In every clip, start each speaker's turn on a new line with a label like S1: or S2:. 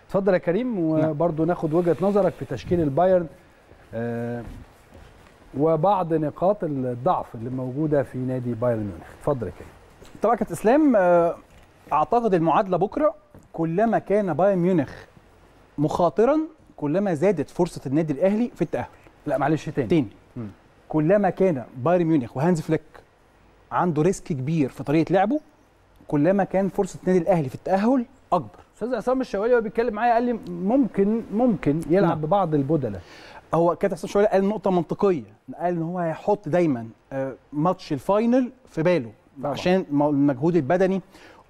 S1: اتفضل يا كريم وبرضه ناخد وجهه نظرك في تشكيل البايرن آه وبعض نقاط الضعف اللي موجوده في نادي بايرن ميونخ اتفضل يا كريم
S2: طبعا كابتن اسلام آه، اعتقد المعادله بكره كلما كان بايرن ميونخ مخاطرا كلما زادت فرصه النادي الاهلي في التاهل
S1: لا معلش تاني
S2: تاني
S1: مم.
S2: كلما كان بايرن ميونخ وهانز فليك عنده ريسك كبير في طريقه لعبه كلما كان فرصه النادي الاهلي في التاهل اكبر
S1: استاذ عصام الشوالي وهو بيتكلم معايا قال لي ممكن ممكن يلعب
S2: نعم.
S1: ببعض البدلاء
S2: هو كابتن حسام شويه قال نقطه منطقيه قال ان هو هيحط دايما آه، ماتش الفاينل في باله
S1: طبعا.
S2: عشان م- المجهود البدني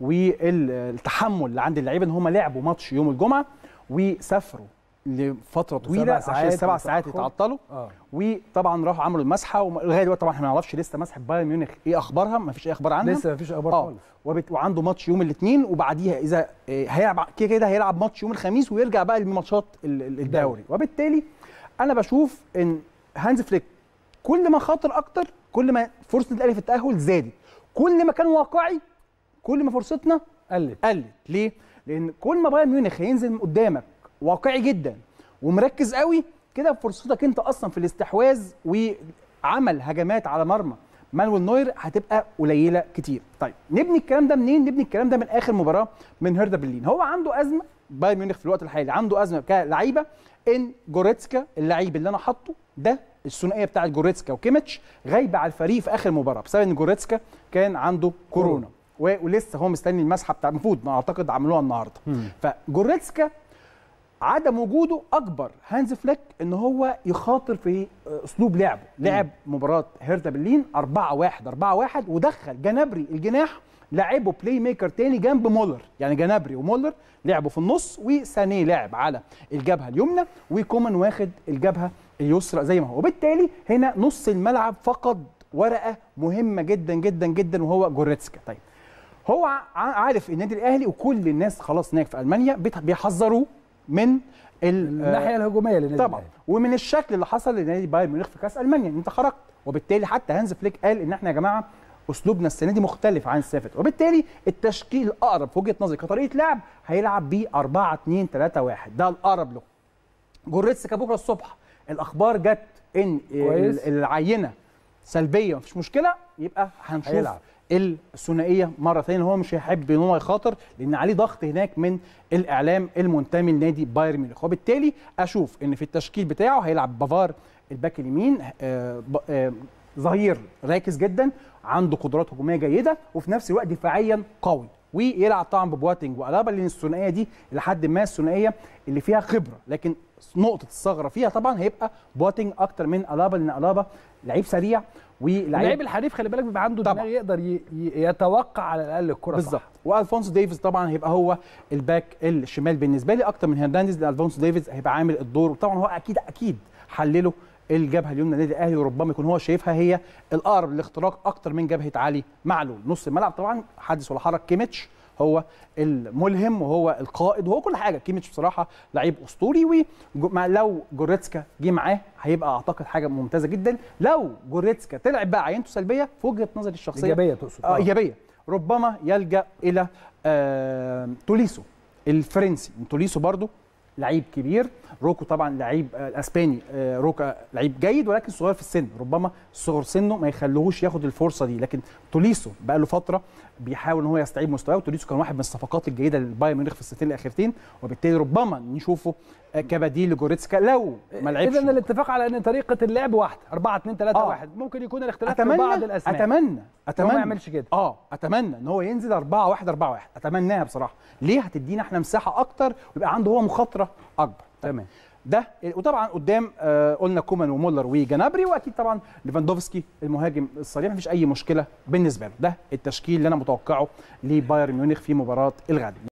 S2: والتحمل اللي عند اللعيبه ان هم لعبوا ماتش يوم الجمعه وسافروا لفتره طويله
S1: ساعات
S2: عشان سبع ساعات
S1: وتأخر.
S2: يتعطلوا
S1: اه
S2: وطبعا راحوا عملوا المسحه ولغايه دلوقتي طبعا احنا ما نعرفش لسه مسحه بايرن ميونخ ايه اخبارها ما فيش اي اخبار عنها
S1: لسه مفيش اخبار
S2: اه
S1: خالص
S2: وبت... وعنده ماتش يوم الاثنين وبعديها اذا آه، هيلعب كده كده هيلعب ماتش يوم الخميس ويرجع بقى لماتشات ال- ال- الدوري وبالتالي انا بشوف ان هانز فليك كل ما خاطر اكتر كل ما فرصه الاهلي في التاهل زادت كل ما كان واقعي كل ما فرصتنا
S1: قلت
S2: قلت ليه لان كل ما بايرن ميونخ هينزل من قدامك واقعي جدا ومركز قوي كده فرصتك انت اصلا في الاستحواذ وعمل هجمات على مرمى مانويل نوير هتبقى قليله كتير طيب نبني الكلام ده منين نبني الكلام ده من اخر مباراه من هيردا برلين هو عنده ازمه بايرن ميونخ في الوقت الحالي عنده ازمه كلعيبه ان جوريتسكا اللعيب اللي انا حاطه ده الثنائيه بتاعت جوريتسكا وكيميتش غايبه على الفريق في اخر مباراه بسبب ان جوريتسكا كان عنده كورونا و- ولسه هو مستني المسحه بتاع المفروض ما اعتقد عملوها النهارده فجوريتسكا عدم وجوده اكبر هانز فليك ان هو يخاطر في اسلوب لعبه لعب مباراه هيرتا برلين 4 1 4 1 ودخل جنابري الجناح لعبه بلاي ميكر تاني جنب مولر يعني جنابري ومولر لعبوا في النص وسانيه لعب على الجبهه اليمنى وكومان واخد الجبهه اليسرى زي ما هو وبالتالي هنا نص الملعب فقد ورقه مهمه جدا جدا جدا وهو جوريتسكا طيب هو ع- عارف النادي الاهلي وكل الناس خلاص هناك في المانيا بيت- بيحذروه من ال-
S1: الناحيه الهجوميه للنادي
S2: طبعا
S1: الأهلي.
S2: ومن الشكل اللي حصل لنادي بايرن ميونخ في كاس المانيا ان انت خرجت وبالتالي حتى هانز فليك قال ان احنا يا جماعه اسلوبنا السنه دي مختلف عن السافت وبالتالي التشكيل الاقرب في وجهه نظري كطريقه لعب هيلعب ب 4 2 3 1 ده الاقرب له جوريتسكا بكره الصبح الاخبار جت ان
S1: كويس.
S2: ال- العينه سلبيه مفيش مشكله يبقى هنشوف
S1: هيلعب.
S2: الثنائيه مره ثانيه هو مش هيحب ان هو يخاطر لان عليه ضغط هناك من الاعلام المنتمي لنادي بايرن ميونخ وبالتالي اشوف ان في التشكيل بتاعه هيلعب بافار الباك اليمين آه، ب- آه، ظهير راكز جدا عنده قدرات هجوميه جيده وفي نفس الوقت دفاعيا قوي ويلعب طبعا ببواتنج والابا لان الثنائيه دي لحد ما الثنائيه اللي فيها خبره لكن نقطه الثغره فيها طبعا هيبقى بواتنج اكتر من الابا لان الابا لعيب سريع
S1: اللعيب
S2: ولعيب
S1: الحريف خلي بالك بيبقى عنده
S2: طبعا.
S1: دماغ يقدر ي... ي... يتوقع على الاقل الكره
S2: بالظبط
S1: صح.
S2: والفونسو ديفيز طبعا هيبقى هو الباك الشمال بالنسبه لي اكتر من هرنانديز لان الفونسو ديفيز هيبقى عامل الدور وطبعا هو اكيد اكيد حلله الجبهه اليمنى للنادي الاهلي وربما يكون هو شايفها هي الاقرب للاختراق اكتر من جبهه علي معلول نص الملعب طبعا حدث ولا حرج كيميتش هو الملهم وهو القائد وهو كل حاجه كيميتش بصراحه لعيب اسطوري ولو جوريتسكا جه معاه هيبقى اعتقد حاجه ممتازه جدا لو جوريتسكا طلع بقى عينته سلبيه في وجهه نظري الشخصيه
S1: ايجابيه تقصد
S2: اه ايجابيه ربما يلجا الى آه توليسو الفرنسي توليسو برضو لعيب كبير روكو طبعا لعيب آه الاسباني آه روكا لعيب جيد ولكن صغير في السن ربما صغر سنه ما يخليهوش ياخد الفرصه دي لكن توليسو بقى له فتره بيحاول ان هو يستعيد مستواه وتوليسو كان واحد من الصفقات الجيده للبايرن ميونخ في السنتين الاخيرتين وبالتالي ربما نشوفه آه كبديل لجوريتسكا لو ما لعبش
S1: اذا الاتفاق على ان طريقه اللعب واحده 4 2 3
S2: آه.
S1: 1 ممكن يكون الاختلاف في
S2: اتمنى
S1: بعض الاسماء
S2: اتمنى
S1: هو
S2: اتمنى
S1: ما يعملش كده
S2: اه اتمنى ان هو ينزل 4 1 4 1 اتمناها بصراحه ليه هتدينا احنا مساحه اكتر ويبقى عنده هو مخاطره اكبر
S1: تمام
S2: ده وطبعا قدام آه قلنا كومان ومولر وجنابري واكيد طبعا ليفاندوفسكي المهاجم الصريح مفيش اي مشكله بالنسبه له ده التشكيل اللي انا متوقعه لبايرن ميونخ في مباراه الغد